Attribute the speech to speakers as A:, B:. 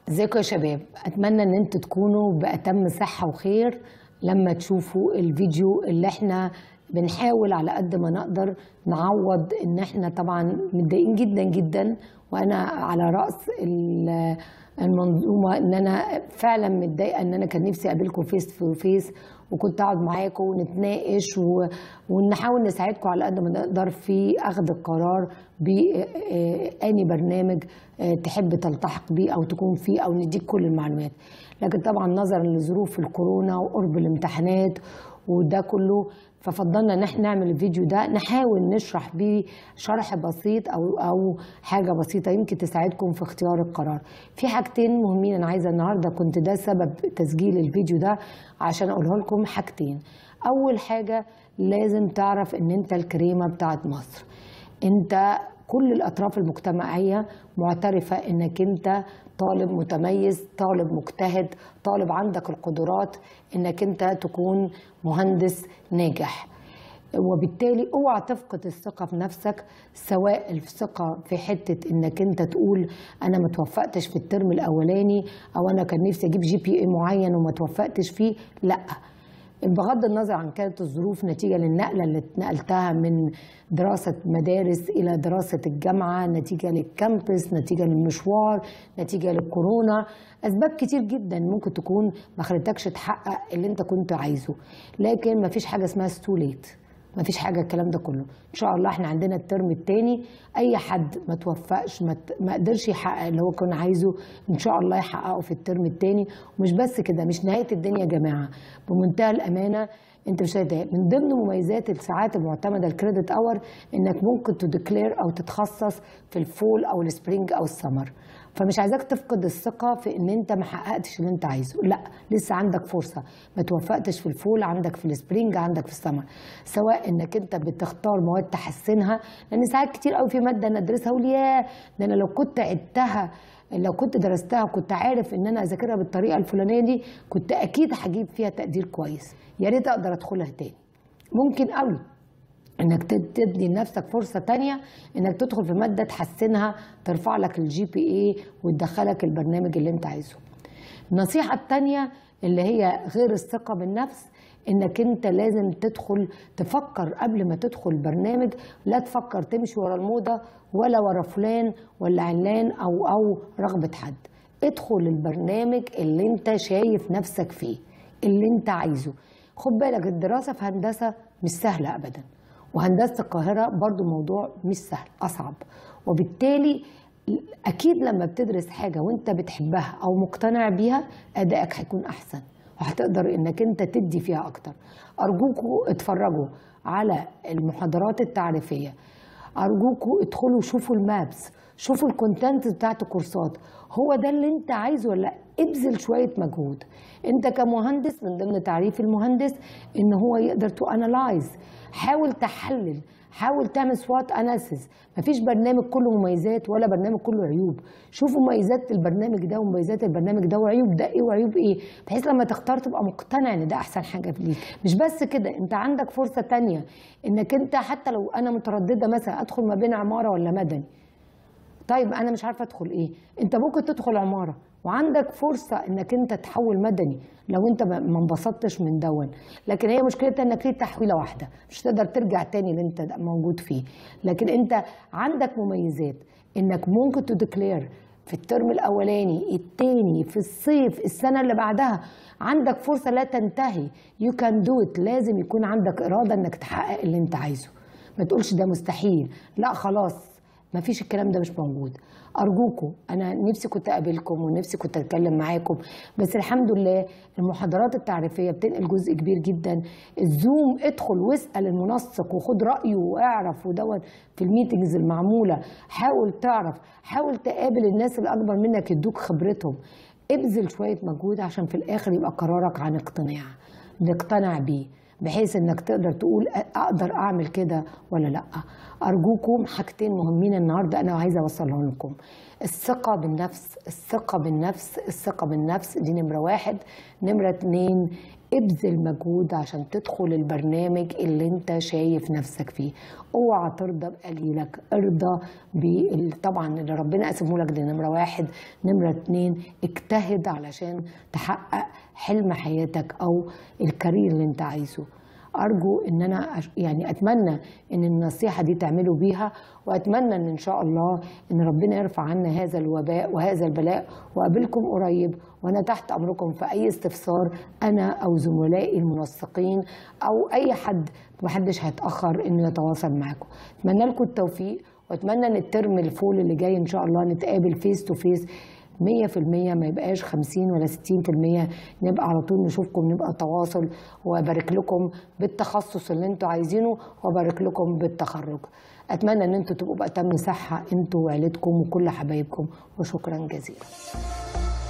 A: ازيكم يا شباب اتمنى ان انتوا تكونوا باتم صحه وخير لما تشوفوا الفيديو اللي احنا بنحاول على قد ما نقدر نعوض ان احنا طبعا متضايقين جدا جدا وانا على راس ال- المنظومه ان انا فعلا متضايقه ان انا كان نفسي اقابلكم فيس تو فيس وكنت اقعد معاكم ونتناقش و... ونحاول نساعدكم على قد ما نقدر في اخذ القرار بأني برنامج آه، تحب تلتحق بيه او تكون فيه او نديك كل المعلومات لكن طبعا نظرا لظروف الكورونا وقرب الامتحانات وده كله ففضلنا ان احنا نعمل الفيديو ده نحاول نشرح بيه شرح بسيط او او حاجه بسيطه يمكن تساعدكم في اختيار القرار. في حاجتين مهمين انا عايزه النهارده كنت ده سبب تسجيل الفيديو ده عشان اقوله لكم حاجتين. اول حاجه لازم تعرف ان انت الكريمه بتاعت مصر. انت كل الاطراف المجتمعيه معترفه انك انت طالب متميز طالب مجتهد طالب عندك القدرات انك انت تكون مهندس ناجح وبالتالي اوعى تفقد الثقه في نفسك سواء الثقه في حته انك انت تقول انا ما توفقتش في الترم الاولاني او انا كان نفسي اجيب جي بي اي معين وما توفقتش فيه لا بغض النظر عن كانت الظروف نتيجة للنقلة اللي اتنقلتها من دراسة مدارس إلى دراسة الجامعة نتيجة للكامبس نتيجة للمشوار نتيجة للكورونا أسباب كتير جدا ممكن تكون ما خلتكش تحقق اللي أنت كنت عايزه لكن ما فيش حاجة اسمها ستوليت ما فيش حاجه الكلام ده كله ان شاء الله احنا عندنا الترم الثاني اي حد ما توفقش ما, ت- ما قدرش يحقق اللي هو كان عايزه ان شاء الله يحققه في الترم الثاني ومش بس كده مش نهايه الدنيا يا جماعه بمنتهى الامانه انت مش هتضايق من ضمن مميزات الساعات المعتمده الكريدت اور انك ممكن تديكلير او تتخصص في الفول او السبرينج او السمر فمش عايزاك تفقد الثقة في ان انت ما حققتش اللي انت عايزه لا لسه عندك فرصة ما توفقتش في الفول عندك في السبرينج عندك في السمر سواء انك انت بتختار مواد تحسنها لان ساعات كتير قوي في مادة انا ادرسها اقول ياه ده انا لو كنت عدتها لو كنت درستها كنت عارف ان انا اذاكرها بالطريقة الفلانية دي كنت اكيد هجيب فيها تقدير كويس يا ريت اقدر ادخلها تاني ممكن قوي انك تد- تدي لنفسك فرصه تانية انك تدخل في ماده تحسنها ترفع لك الجي بي اي وتدخلك البرنامج اللي انت عايزه النصيحه التانية اللي هي غير الثقه بالنفس انك انت لازم تدخل تفكر قبل ما تدخل برنامج لا تفكر تمشي ورا الموضه ولا ورا فلان ولا علان او او رغبه حد ادخل البرنامج اللي انت شايف نفسك فيه اللي انت عايزه خد بالك الدراسه في هندسه مش سهله ابدا وهندسه القاهره برضو موضوع مش سهل اصعب وبالتالي اكيد لما بتدرس حاجه وانت بتحبها او مقتنع بيها ادائك هيكون احسن وهتقدر انك انت تدي فيها اكتر ارجوكوا اتفرجوا على المحاضرات التعريفيه ارجوكوا ادخلوا شوفوا المابس شوفوا الكونتنت بتاعت الكورسات هو ده اللي انت عايزه ولا لأ؟ ابذل شويه مجهود انت كمهندس من ضمن تعريف المهندس ان هو يقدر تو انالايز حاول تحلل حاول تعمل سوات اناليسيس مفيش برنامج كله مميزات ولا برنامج كله عيوب شوفوا مميزات البرنامج ده ومميزات البرنامج ده وعيوب ده ايه وعيوب ايه بحيث لما تختار تبقى مقتنع ان ده احسن حاجه ليك مش بس كده انت عندك فرصه تانية انك انت حتى لو انا متردده مثلا ادخل ما بين عماره ولا مدني طيب انا مش عارفه ادخل ايه انت ممكن تدخل عماره وعندك فرصه انك انت تحول مدني لو انت ما ما انبسطتش من دون لكن هي مشكلتها انك ليه تحويله واحده مش تقدر ترجع تاني اللي انت موجود فيه لكن انت عندك مميزات انك ممكن تديكلير في الترم الاولاني التاني في الصيف السنه اللي بعدها عندك فرصه لا تنتهي يو كان دو ات لازم يكون عندك اراده انك تحقق اللي انت عايزه ما تقولش ده مستحيل لا خلاص ما فيش الكلام ده مش موجود ارجوكم انا نفسي كنت اقابلكم ونفسي كنت اتكلم معاكم بس الحمد لله المحاضرات التعريفيه بتنقل جزء كبير جدا الزوم ادخل واسال المنسق وخد رايه واعرف ودون في الميتنجز المعموله حاول تعرف حاول تقابل الناس اللي اكبر منك يدوك خبرتهم ابذل شويه مجهود عشان في الاخر يبقى قرارك عن اقتناع نقتنع بيه بحيث انك تقدر تقول اقدر اعمل كده ولا لا ارجوكم حاجتين مهمين النهارده انا عايزه اوصلهم لكم الثقه بالنفس الثقه بالنفس الثقه بالنفس دي نمره واحد نمره اتنين ابذل مجهود عشان تدخل البرنامج اللي انت شايف نفسك فيه اوعى ترضى بقليلك ارضى بال- طبعا اللي ربنا قسمه لك ده نمره واحد نمره اتنين اجتهد علشان تحقق حلم حياتك او الكارير اللي انت عايزه ارجو ان انا أش- يعني اتمنى ان النصيحه دي تعملوا بيها واتمنى ان ان شاء الله ان ربنا يرفع عنا هذا الوباء وهذا البلاء واقابلكم قريب وانا تحت امركم في اي استفسار انا او زملائي المنسقين او اي حد محدش هيتاخر انه يتواصل معاكم اتمنى لكم التوفيق واتمنى ان الترم الفول اللي جاي ان شاء الله نتقابل فيس تو فيس 100% ما يبقاش 50 ولا 60% نبقى على طول نشوفكم نبقى تواصل وابارك لكم بالتخصص اللي انتوا عايزينه وابارك لكم بالتخرج اتمنى ان انتوا تبقوا بأتم صحه انتوا وعيلتكم وكل حبايبكم وشكرا جزيلا